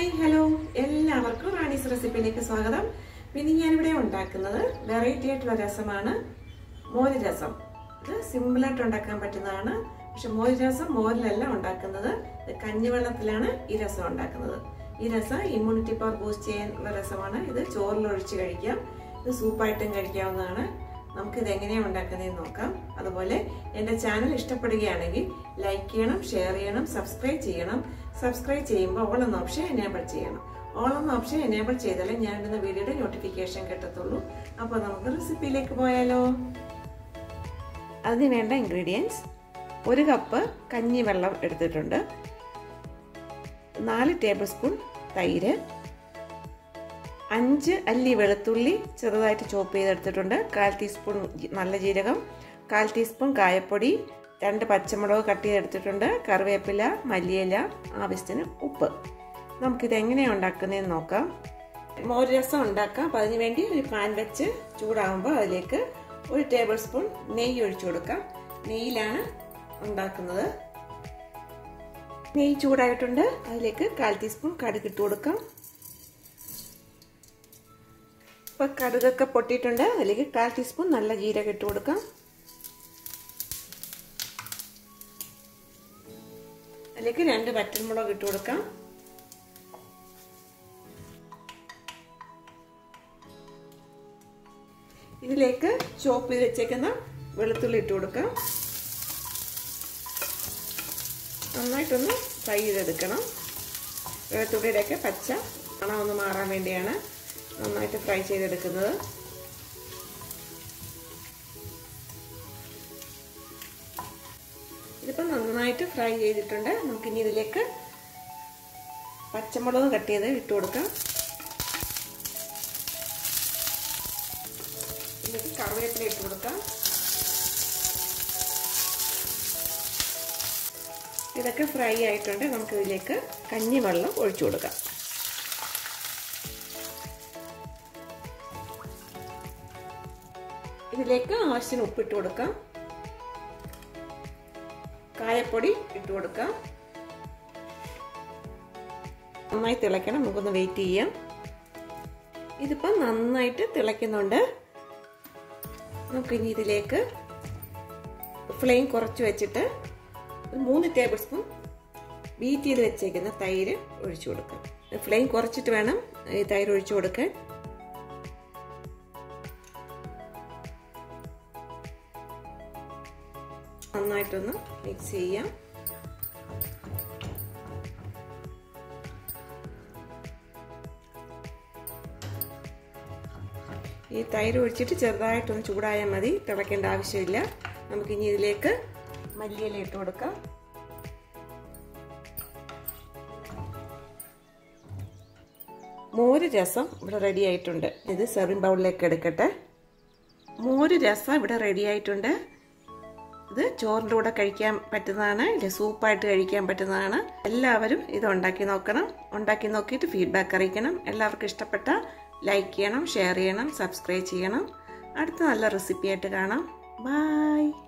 hi hello എല്ലാവർക്കും റാണീസ് റെസിപ്പിയിലേക്ക് സ്വാഗതം പിന്നെ ഞാനിവിടെ ഉണ്ടാക്കുന്നത് വെറൈറ്റി ആയിട്ടുള്ള രസമാണ് മോര് രസം ഇത് സിമ്പിളായിട്ട് ഉണ്ടാക്കാൻ പറ്റുന്നതാണ് പക്ഷെ മോര് രസം മോരിലല്ല ഉണ്ടാക്കുന്നത് ഇത് കഞ്ഞിവെള്ളത്തിലാണ് ഈ രസം ഉണ്ടാക്കുന്നത് ഈ രസം ഇമ്മ്യൂണിറ്റി പവർ ബൂസ്റ്റ് ചെയ്യാനുള്ള രസമാണ് ഇത് ചോറിൽ ഒഴിച്ച് കഴിക്കാം ഇത് സൂപ്പായിട്ടും കഴിക്കാവുന്നതാണ് നമുക്കിത് എങ്ങനെയാണ് ഉണ്ടാക്കുന്നതെന്ന് നോക്കാം അതുപോലെ എൻ്റെ ചാനൽ ഇഷ്ടപ്പെടുകയാണെങ്കിൽ ലൈക്ക് ചെയ്യണം ഷെയർ ചെയ്യണം സബ്സ്ക്രൈബ് ചെയ്യണം സബ്സ്ക്രൈബ് ചെയ്യുമ്പോൾ ഓൾ എന്ന ഓപ്ഷൻ എനേബിൾ ചെയ്യണം ഓൾ എന്ന ഓപ്ഷൻ എനേബിൾ ചെയ്താലേ ഞാൻ ഇടുന്ന വീഡിയോയുടെ നോട്ടിഫിക്കേഷൻ കിട്ടത്തുള്ളൂ അപ്പോൾ നമുക്ക് റെസിപ്പിയിലേക്ക് പോയാലോ അതിന് വേണ്ട ഇൻഗ്രീഡിയൻസ് ഒരു കപ്പ് കഞ്ഞിവെള്ളം എടുത്തിട്ടുണ്ട് നാല് ടേബിൾ സ്പൂൺ തൈര് അഞ്ച് അല്ലി വെളുത്തുള്ളി ചെറുതായിട്ട് ചോപ്പ് ചെയ്തെടുത്തിട്ടുണ്ട് കാൽ ടീസ്പൂൺ നല്ല ജീരകം കാൽ ടീസ്പൂൺ കായപ്പൊടി രണ്ട് പച്ചമുളക് കട്ട് ചെയ്തെടുത്തിട്ടുണ്ട് കറിവേപ്പില മല്ലിയില ആവശ്യത്തിന് ഉപ്പ് നമുക്കിത് എങ്ങനെയാണ് ഉണ്ടാക്കുന്നതെന്ന് നോക്കാം മോര് രസം ഉണ്ടാക്കാം അപ്പം അതിന് വേണ്ടി ഒരു പാൻ വെച്ച് ചൂടാകുമ്പോൾ അതിലേക്ക് ഒരു ടേബിൾ സ്പൂൺ നെയ്യ് ഒഴിച്ചു കൊടുക്കാം നെയ്യിലാണ് ഉണ്ടാക്കുന്നത് നെയ്യ് ചൂടായിട്ടുണ്ട് അതിലേക്ക് കാൽ ടീസ്പൂൺ കടുക് ഇട്ട് കൊടുക്കാം ഇപ്പൊ കടുകൊക്കെ പൊട്ടിയിട്ടുണ്ട് അതിലേക്ക് കാൽ ടീസ്പൂൺ നല്ല ജീരകം ഇട്ട് കൊടുക്കാം അതിലേക്ക് രണ്ട് വറ്റൽമുളക് ഇട്ട് കൊടുക്കാം ഇതിലേക്ക് ചോപ്പ് ചെയ്ത് വെച്ചേക്കുന്ന വെളുത്തുള്ളി ഇട്ട് കൊടുക്കാം നന്നായിട്ടൊന്ന് ഫ്രൈ ചെയ്തെടുക്കണം വെളുത്തുള്ളിയുടെയൊക്കെ പച്ച മണം ഒന്ന് മാറാൻ വേണ്ടിയാണ് നന്നായിട്ട് ഫ്രൈ ചെയ്തെടുക്കുന്നത് ഇതിപ്പോൾ നന്നായിട്ട് ഫ്രൈ ചെയ്തിട്ടുണ്ട് നമുക്കിനി ഇതിലേക്ക് പച്ചമുളക് കട്ട് ചെയ്ത് ഇട്ട് കൊടുക്കാം ഇതിലേക്ക് കറിവേപ്പില ഇട്ട് കൊടുക്കാം ഇതൊക്കെ ഫ്രൈ ആയിട്ടുണ്ട് നമുക്കിതിലേക്ക് കഞ്ഞിവെള്ളം ഒഴിച്ചു കൊടുക്കാം ഇതിലേക്ക് ആവശ്യത്തിന് ഉപ്പിട്ട് കൊടുക്കാം കായപ്പൊടി ഇട്ട് കൊടുക്കാം നന്നായി തിളയ്ക്കണം നമുക്കൊന്ന് വെയിറ്റ് ചെയ്യാം ഇതിപ്പം നന്നായിട്ട് തിളയ്ക്കുന്നുണ്ട് നമുക്കിനി ഇതിലേക്ക് ഫ്ലെയിം കുറച്ച് വെച്ചിട്ട് ഒരു മൂന്ന് ടേബിൾ സ്പൂൺ ബീറ്റ് ചെയ്ത് വെച്ചേക്കുന്ന തൈര് ഒഴിച്ചു കൊടുക്കാം ഫ്ലെയിം കുറച്ചിട്ട് വേണം ഈ തൈര് ഒഴിച്ചു കൊടുക്കാൻ നന്നായിട്ടൊന്ന് മിക്സ് ചെയ്യാം ഈ തൈര് ഒഴിച്ചിട്ട് ചെറുതായിട്ടൊന്ന് ചൂടായാൽ മതി തിളയ്ക്കേണ്ട ആവശ്യമില്ല നമുക്കിനി ഇതിലേക്ക് മല്ലിയില ഇട്ട് കൊടുക്കാം മോര് രസം ഇവിടെ റെഡി ആയിട്ടുണ്ട് ഇത് സെർവിങ് ബൗളിലേക്ക് എടുക്കട്ടെ മോര് രസം ഇവിടെ റെഡി ആയിട്ടുണ്ട് ഇത് ചോറിൻ്റെ കൂടെ കഴിക്കാൻ പറ്റുന്നതാണ് ഇല്ല സൂപ്പായിട്ട് കഴിക്കാൻ പറ്റുന്നതാണ് എല്ലാവരും ഇത് ഉണ്ടാക്കി നോക്കണം ഉണ്ടാക്കി നോക്കിയിട്ട് ഫീഡ്ബാക്ക് അറിയിക്കണം എല്ലാവർക്കും ഇഷ്ടപ്പെട്ട ലൈക്ക് ചെയ്യണം ഷെയർ ചെയ്യണം സബ്സ്ക്രൈബ് ചെയ്യണം അടുത്ത നല്ല റെസിപ്പിയായിട്ട് കാണാം ബായ്